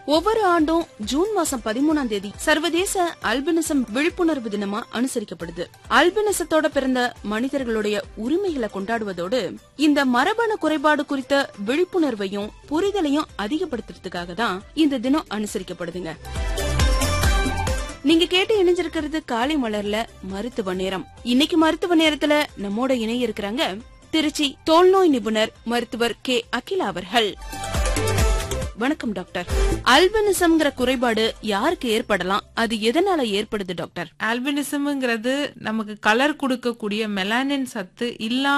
ஒவ்வொரு ஆண்டும் ஜூன் மாசம் பதிமூணாம் தேதி சர்வதேச அல்பினிசம் விழிப்புணர்வு தினமா அனுசரிக்கப்படுது அல்பினிசத்தோட பிறந்த மனிதர்களுடைய உரிமைகளை கொண்டாடுவதோடு இந்த மரபணு குறைபாடு குறித்த விழிப்புணர்வையும் புரிதலையும் அதிகப்படுத்துறதுக்காக தான் இந்த தினம் அனுசரிக்கப்படுதுங்க நீங்க கேட்டு இணைஞ்சிருக்கிறது காலை மலர்ல மருத்துவ நேரம் இன்னைக்கு மருத்துவ நேரத்துல நம்மோட இணைய இருக்கிறாங்க திருச்சி தோல்நோய் நிபுணர் மருத்துவர் கே அகிலா அவர்கள் வணக்கம் டாக்டர் அல்பினிசம்ங்கிற குறைபாடு யாருக்கு ஏற்படலாம் அது எதனால ஏற்படுது டாக்டர் ஆல்பினிசம்ங்கிறது நமக்கு கலர் கொடுக்கக்கூடிய மெலானின் சத்து இல்லாம